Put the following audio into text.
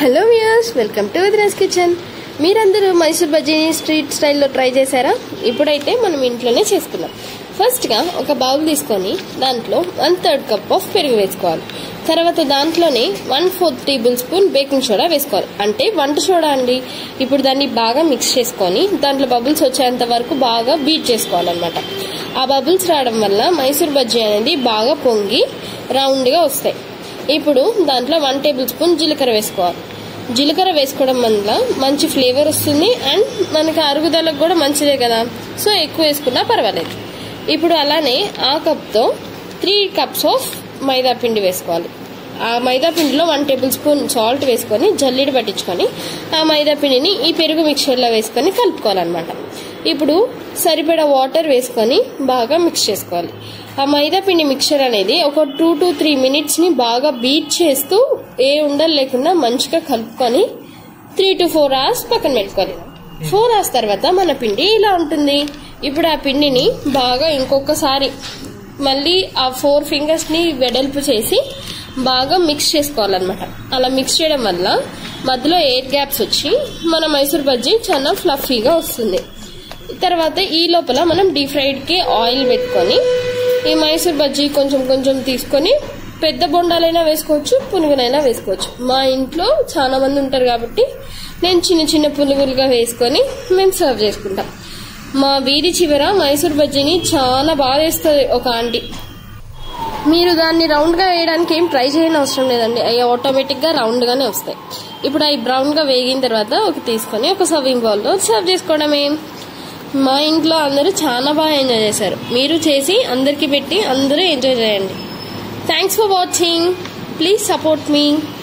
hello viewers welcome to Vadina's kitchen మీరందరూ మైసూర్ బజ్జీని street స్టైల్లో ట్రై చేశారా ఇప్పుడైతే మనం ఇంట్లోనే చేసుకుందాం ఫస్ట్గా ఒక బౌల్ తీసుకొని దాంట్లో వన్ థర్డ్ కప్ ఆఫ్ పెరుగు వేసుకోవాలి తర్వాత దాంట్లోనే one fourth tablespoon baking soda వేసుకోవాలి అంటే వంట సోడా అండి ఇప్పుడు దాన్ని బాగా మిక్స్ చేసుకొని దాంట్లో బబుల్స్ వచ్చేంత వరకు బాగా బీట్ చేసుకోవాలన్నమాట ఆ బబుల్స్ రావడం వల్ల మైసూర్ బజ్జీ అనేది బాగా పొంగి రౌండ్గా వస్తాయి ఇప్పుడు దాంట్లో వన్ టేబుల్ స్పూన్ జీలకర్ర వేసుకోవాలి జీలకర్ర వేసుకోవడం వల్ల మంచి ఫ్లేవర్ వస్తుంది అండ్ మనకి అరుగుదలకు కూడా మంచిదే కదా సో ఎక్కువ వేసుకున్నా పర్వాలేదు ఇప్పుడు అలానే ఆ కప్తో త్రీ కప్స్ ఆఫ్ మైదా పిండి వేసుకోవాలి ఆ మైదా పిండిలో వన్ టేబుల్ స్పూన్ సాల్ట్ వేసుకొని జల్లిడి పట్టించుకొని ఆ మైదా పిండిని ఈ పెరుగు మిక్చర్లో వేసుకొని కలుపుకోవాలన్నమాట ఇప్పుడు సరిపడా వాటర్ వేసుకొని బాగా మిక్స్ చేసుకోవాలి ఆ మైదా పిండి మిక్చర్ అనేది ఒక టూ టు త్రీ మినిట్స్ని బాగా బీట్ చేస్తూ ఏ ఉండలు లేకుండా మంచిగా కలుపుకొని త్రీ టు ఫోర్ అవర్స్ పక్కన పెట్టుకోవాలి ఫోర్ అవర్స్ తర్వాత మన పిండి ఇలా ఉంటుంది ఇప్పుడు ఆ పిండిని బాగా ఇంకొకసారి మళ్ళీ ఆ ఫోర్ ఫింగర్స్ ని వెడల్పు చేసి బాగా మిక్స్ చేసుకోవాలన్నమాట అలా మిక్స్ చేయడం వల్ల మధ్యలో ఎయిర్ గ్యాప్స్ వచ్చి మన మైసూర్ బజ్జీ చాలా ఫ్లఫీగా వస్తుంది తర్వాత ఈ లోపల మనం డీప్ ఫ్రైడ్ కి ఆయిల్ పెట్టుకొని ఈ మైసూర్ బజ్జీ కొంచెం కొంచెం తీసుకొని పెద్ద బొండాలైనా వేసుకోవచ్చు పునుగులైనా వేసుకోవచ్చు మా ఇంట్లో చాలా మంది ఉంటారు కాబట్టి నేను చిన్న చిన్న పునుగులుగా వేసుకొని మేము సర్వ్ చేసుకుంటాం మా వీధి చివర మైసూర్ బజ్జీని చాలా బాగా వేస్తుంది ఒక ఆంటీ మీరు దాన్ని రౌండ్గా వేయడానికి ఏం ట్రై చేయని అవసరం లేదండి అవి ఆటోమేటిక్గా రౌండ్గానే వస్తాయి ఇప్పుడు అవి బ్రౌన్గా వేగిన తర్వాత ఒక తీసుకొని ఒక సర్వింగ్ బౌల్లో సర్వ్ చేసుకోవడమే మా ఇంట్లో అందరూ చాలా బాగా ఎంజాయ్ చేశారు మీరు చేసి అందరికీ పెట్టి అందరూ ఎంజాయ్ చేయండి thanks for watching please support me